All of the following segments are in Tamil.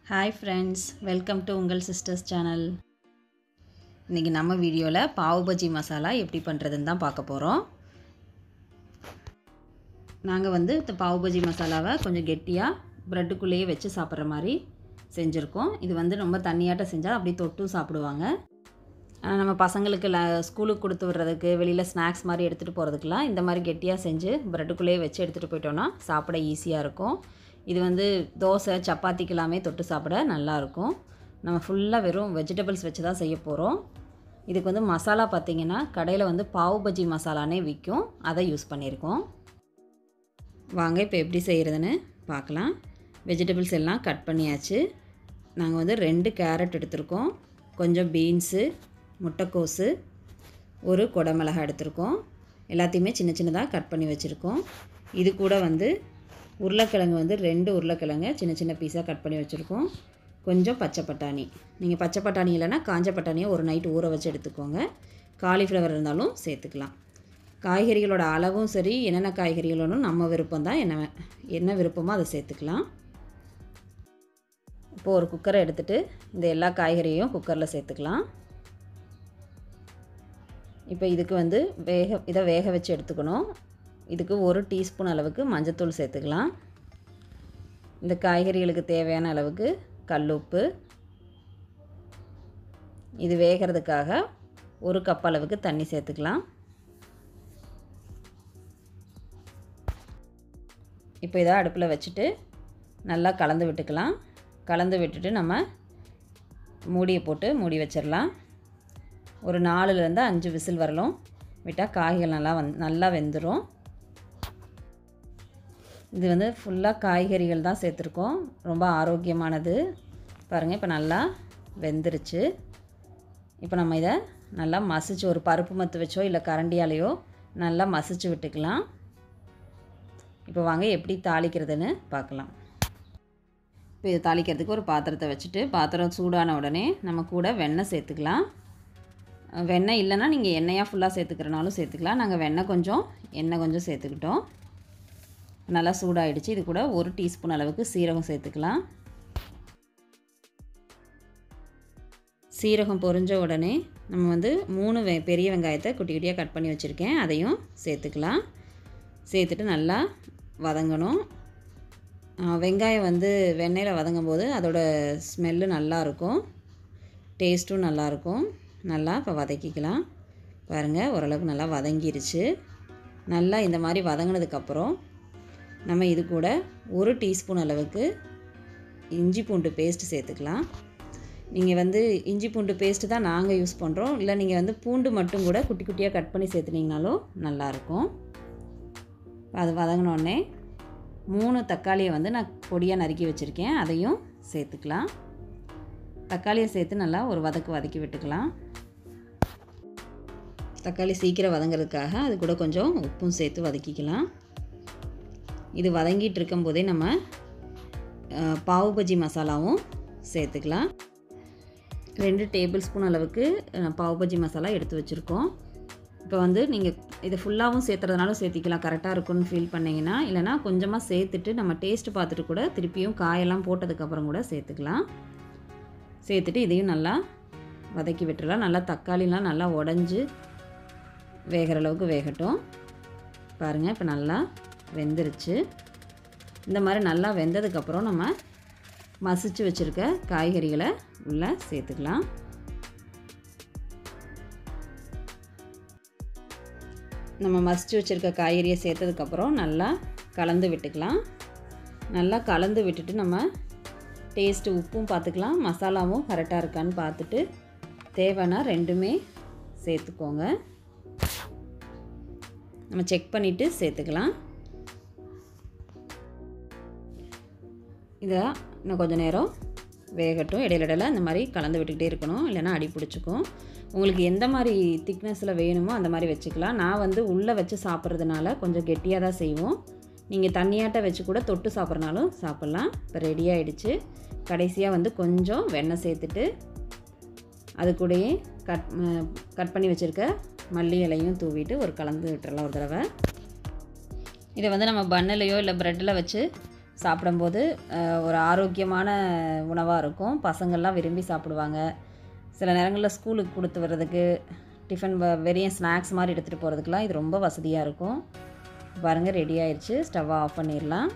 ஹாய் ஃப்ரெண்ட்ஸ் வெல்கம் டு உங்கள் சிஸ்டர்ஸ் சேனல் இன்றைக்கி நம்ம வீடியோவில் பாவு பஜ்ஜி மசாலா எப்படி பண்ணுறதுன்னு தான் பார்க்க போகிறோம் நாங்கள் வந்து இந்த பாவு பஜ்ஜி மசாலாவை கொஞ்சம் கெட்டியாக ப்ரெட்டுக்குள்ளேயே வச்சு சாப்பிட்ற மாதிரி செஞ்சுருக்கோம் இது வந்து ரொம்ப தண்ணியாட்டம் செஞ்சால் அப்படியே தொட்டும் சாப்பிடுவாங்க ஆனால் நம்ம பசங்களுக்கு ல ஸ்கூலுக்கு கொடுத்து விடுறதுக்கு வெளியில் ஸ்நாக்ஸ் மாதிரி எடுத்துகிட்டு போகிறதுக்கெலாம் இந்த மாதிரி கெட்டியாக செஞ்சு ப்ரெட்டுக்குள்ளேயே வச்சு எடுத்துகிட்டு போயிட்டோன்னா சாப்பிட ஈஸியாக இருக்கும் இது வந்து தோசை சப்பாத்திக்கு எல்லாமே தொட்டு சாப்பிட நல்லாயிருக்கும் நம்ம ஃபுல்லாக வெறும் வெஜிடபிள்ஸ் வச்சு தான் செய்ய போகிறோம் இதுக்கு வந்து மசாலா பார்த்திங்கன்னா கடையில் வந்து பாவு பஜ்ஜி மசாலானே விற்கும் அதை யூஸ் பண்ணியிருக்கோம் வாங்க இப்போ எப்படி செய்கிறதுன்னு பார்க்கலாம் வெஜிடபிள்ஸ் எல்லாம் கட் பண்ணியாச்சு நாங்கள் வந்து ரெண்டு கேரட் எடுத்திருக்கோம் கொஞ்சம் பீன்ஸு முட்டைக்கோஸு ஒரு குடமிளகா எடுத்திருக்கோம் எல்லாத்தையுமே சின்ன சின்னதாக கட் பண்ணி வச்சுருக்கோம் இது கூட வந்து உருளைக்கிழங்கு வந்து ரெண்டு உருளைக்கிழங்கு சின்ன சின்ன பீஸாக கட் பண்ணி வச்சுருக்கோம் கொஞ்சம் பச்சை பட்டாணி நீங்கள் பச்சை பட்டாணி இல்லைன்னா காஞ்ச பட்டாணியை ஒரு நைட் ஊற வச்சு எடுத்துக்கோங்க காலிஃப்ளவர் இருந்தாலும் சேர்த்துக்கலாம் காய்கறிகளோட அளவும் சரி என்னென்ன காய்கறிகளோடும் நம்ம விருப்பம் தான் என்ன என்ன விருப்பமோ அதை சேர்த்துக்கலாம் இப்போது ஒரு குக்கரை எடுத்துகிட்டு இந்த எல்லா காய்கறியையும் குக்கரில் சேர்த்துக்கலாம் இப்போ இதுக்கு வந்து வேக இதை வேக வச்சு எடுத்துக்கணும் இதுக்கு ஒரு டீஸ்பூன் அளவுக்கு மஞ்சத்தூள் சேர்த்துக்கலாம் இந்த காய்கறிகளுக்கு தேவையான அளவுக்கு கல்லுப்பு இது வேகிறதுக்காக ஒரு கப் அளவுக்கு தண்ணி சேர்த்துக்கலாம் இப்போ இதை அடுப்பில் வச்சுட்டு நல்லா கலந்து விட்டுக்கலாம் கலந்து விட்டுட்டு நம்ம மூடியை போட்டு மூடி வச்சிடலாம் ஒரு நாலுலேருந்து அஞ்சு விசில் வரலும் விட்டால் காய்கள் நல்லா வந் நல்லா வெந்துடும் இது வந்து ஃபுல்லாக காய்கறிகள் தான் சேர்த்துருக்கோம் ரொம்ப ஆரோக்கியமானது பாருங்கள் இப்போ நல்லா வெந்துருச்சு இப்போ நம்ம இதை நல்லா மசிச்சு ஒரு பருப்பு மத்து வச்சோ இல்லை கரண்டியாலேயோ நல்லா மசிச்சு விட்டுக்கலாம் இப்போ வாங்க எப்படி தாளிக்கிறதுன்னு பார்க்கலாம் இப்போ இதை தாளிக்கிறதுக்கு ஒரு பாத்திரத்தை வச்சுட்டு பாத்திரம் சூடான உடனே நம்ம கூட வெண்ணெய் சேர்த்துக்கலாம் வெண்ணெய் இல்லைன்னா நீங்கள் எண்ணெயாக ஃபுல்லாக சேர்த்துக்கிறனாலும் சேர்த்துக்கலாம் நாங்கள் வெண்ணெய் கொஞ்சம் எண்ணெய் கொஞ்சம் சேர்த்துக்கிட்டோம் நல்லா சூடாயிடுச்சு இது கூட ஒரு டீஸ்பூன் அளவுக்கு சீரகம் சேர்த்துக்கலாம் சீரகம் பொரிஞ்ச உடனே நம்ம வந்து மூணு வெ பெரிய வெங்காயத்தை குட்டி குட்டியாக கட் பண்ணி வச்சுருக்கேன் அதையும் சேர்த்துக்கலாம் சேர்த்துட்டு நல்லா வதங்கணும் வெங்காயம் வந்து வெண்ணெயில் வதங்கும் போது அதோட ஸ்மெல்லு நல்லாயிருக்கும் டேஸ்ட்டும் நல்லாயிருக்கும் நல்லா இப்போ வதக்கிக்கலாம் பாருங்கள் ஓரளவுக்கு நல்லா வதங்கிருச்சு நல்லா இந்த மாதிரி வதங்கினதுக்கப்புறம் நம்ம இது கூட ஒரு டீஸ்பூன் அளவுக்கு இஞ்சி பூண்டு பேஸ்ட்டு சேர்த்துக்கலாம் நீங்கள் வந்து இஞ்சி பூண்டு பேஸ்ட்டு தான் நாங்கள் யூஸ் பண்ணுறோம் இல்லை நீங்கள் வந்து பூண்டு மட்டும் கூட குட்டி குட்டியாக கட் பண்ணி சேர்த்துனீங்கனாலும் நல்லாயிருக்கும் அது வதங்கினோடனே மூணு தக்காளியை வந்து நான் பொடியாக நறுக்கி வச்சுருக்கேன் அதையும் சேர்த்துக்கலாம் தக்காளியை சேர்த்து நல்லா ஒரு வதக்கு வதக்கி விட்டுக்கலாம் தக்காளி சீக்கிரம் வதங்கிறதுக்காக அது கூட கொஞ்சம் உப்பும் சேர்த்து வதக்கிக்கலாம் இது வதங்கிட்டு இருக்கும்போதே நம்ம பாவு பஜ்ஜி மசாலாவும் சேர்த்துக்கலாம் ரெண்டு டேபிள் ஸ்பூன் அளவுக்கு பாவு பஜ்ஜி மசாலா எடுத்து வச்சுருக்கோம் இப்போ வந்து நீங்கள் இதை ஃபுல்லாகவும் சேர்த்துறதுனாலும் சேர்த்திக்கலாம் கரெக்டாக இருக்குன்னு ஃபீல் பண்ணிங்கன்னா இல்லைனா கொஞ்சமாக சேர்த்துட்டு நம்ம டேஸ்ட்டு பார்த்துட்டு கூட திருப்பியும் காயெல்லாம் போட்டதுக்கப்புறம் கூட சேர்த்துக்கலாம் சேர்த்துட்டு இதையும் நல்லா வதக்கி விட்டுறலாம் நல்லா தக்காளிலாம் நல்லா உடஞ்சி வேகிற அளவுக்கு வேகட்டும் பாருங்கள் இப்போ நல்லா வெந்துருச்சு இந்த மாதிரி நல்லா வெந்ததுக்கப்புறம் நம்ம மசிச்சு வச்சுருக்க காய்கறிகளை உள்ளே சேர்த்துக்கலாம் நம்ம மசிச்சு வச்சுருக்க காய்கறியை சேர்த்ததுக்கப்புறம் நல்லா கலந்து விட்டுக்கலாம் நல்லா கலந்து விட்டுட்டு நம்ம டேஸ்ட்டு உப்பும் பார்த்துக்கலாம் மசாலாவும் கரெக்டாக இருக்கான்னு பார்த்துட்டு தேவைன்னா ரெண்டுமே சேர்த்துக்கோங்க நம்ம செக் பண்ணிவிட்டு சேர்த்துக்கலாம் இதை இன்னும் கொஞ்சம் நேரம் வேகட்டும் இடையில இடையில இந்த மாதிரி கலந்து விட்டுக்கிட்டே இருக்கணும் இல்லைன்னா அடி பிடிச்சிக்கும் உங்களுக்கு எந்த மாதிரி திக்னஸில் வேணுமோ அந்த மாதிரி வச்சுக்கலாம் நான் வந்து உள்ளே வச்சு சாப்பிட்றதுனால கொஞ்சம் கெட்டியாக தான் செய்வோம் நீங்கள் தண்ணியாட்ட வச்சு கூட தொட்டு சாப்பிட்றனாலும் சாப்பிட்லாம் இப்போ ரெடி ஆகிடுச்சு கடைசியாக வந்து கொஞ்சம் வெண்ணெய் சேர்த்துட்டு அது கூடயே கட் கட் பண்ணி வச்சுருக்க மல்லி இலையும் தூவிட்டு ஒரு கலந்து விட்டுறலாம் ஒரு தடவை இதை வந்து நம்ம பன்னிலையோ இல்லை ப்ரெட்டில் வச்சு சாப்பிடும்போது அஹ், ஒரு ஆரோக்கியமான உணவாக இருக்கும் பசங்கள்லாம் விரும்பி சாப்பிடுவாங்க சில நேரங்களில் ஸ்கூலுக்கு கொடுத்து வர்றதுக்கு டிஃபன் வெறியும் ஸ்நாக்ஸ் மாதிரி எடுத்துகிட்டு போகிறதுக்கெலாம் இது ரொம்ப வசதியாக இருக்கும் பாருங்கள் ரெடி ஆயிடுச்சு ஸ்டவ்வை ஆஃப் பண்ணிடலாம்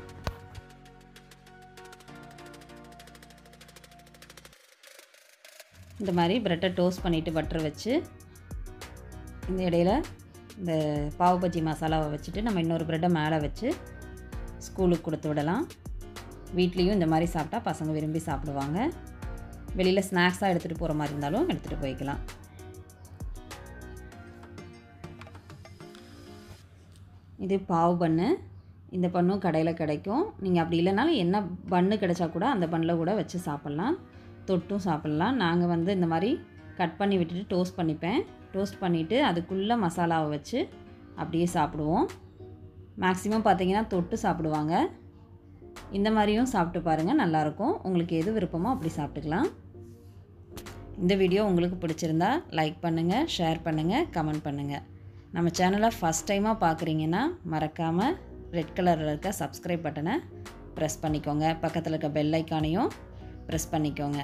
இந்த மாதிரி ப்ரெட்டை டோஸ்ட் பண்ணிவிட்டு பட்டர் வச்சு இந்த இடையில இந்த பாவு பஜ்ஜி மசாலாவை வச்சுட்டு நம்ம இன்னொரு ப்ரெட்டை மேலே வச்சு ஸ்கூலுக்கு கொடுத்து விடலாம் வீட்லேயும் இந்த மாதிரி சாப்பிட்டா பசங்க விரும்பி சாப்பிடுவாங்க வெளியில் ஸ்நாக்ஸாக எடுத்துகிட்டு போகிற மாதிரி இருந்தாலும் எடுத்துகிட்டு போய்க்கலாம் இது பாவு பண்ணு இந்த பண்ணும் கடையில் கிடைக்கும் நீங்கள் அப்படி இல்லைனாலும் என்ன பண்ணு கிடைச்சா கூட அந்த பண்ணில் கூட வச்சு சாப்பிட்லாம் தொட்டும் சாப்பிட்லாம் நாங்கள் வந்து இந்த மாதிரி கட் பண்ணி விட்டுட்டு டோஸ்ட் பண்ணிப்பேன் டோஸ்ட் பண்ணிவிட்டு அதுக்குள்ளே மசாலாவை வச்சு அப்படியே சாப்பிடுவோம் மேக்ஸிமம் பார்த்தீங்கன்னா தொட்டு சாப்பிடுவாங்க இந்த மாதிரியும் சாப்பிட்டு பாருங்கள் நல்லாயிருக்கும் உங்களுக்கு எது விருப்பமோ அப்படி சாப்பிட்டுக்கலாம் இந்த வீடியோ உங்களுக்கு பிடிச்சிருந்தா லைக் பண்ணுங்கள் ஷேர் பண்ணுங்கள் கமெண்ட் பண்ணுங்கள் நம்ம சேனலை ஃபஸ்ட் டைமாக பார்க்குறீங்கன்னா மறக்காமல் ரெட் கலரில் இருக்க சப்ஸ்கிரைப் பட்டனை ப்ரெஸ் பண்ணிக்கோங்க பக்கத்தில் இருக்க பெல் ஐக்கானையும் ப்ரெஸ் பண்ணிக்கோங்க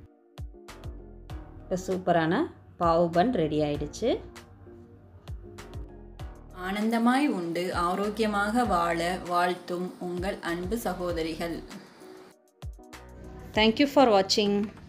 இப்போ சூப்பரான பாவு பன் ரெடி ஆயிடுச்சு ஆனந்தமாய் உண்டு ஆரோக்கியமாக வாழ வாழ்த்தும் உங்கள் அன்பு சகோதரிகள் தேங்க்யூ ஃபார் வாட்சிங்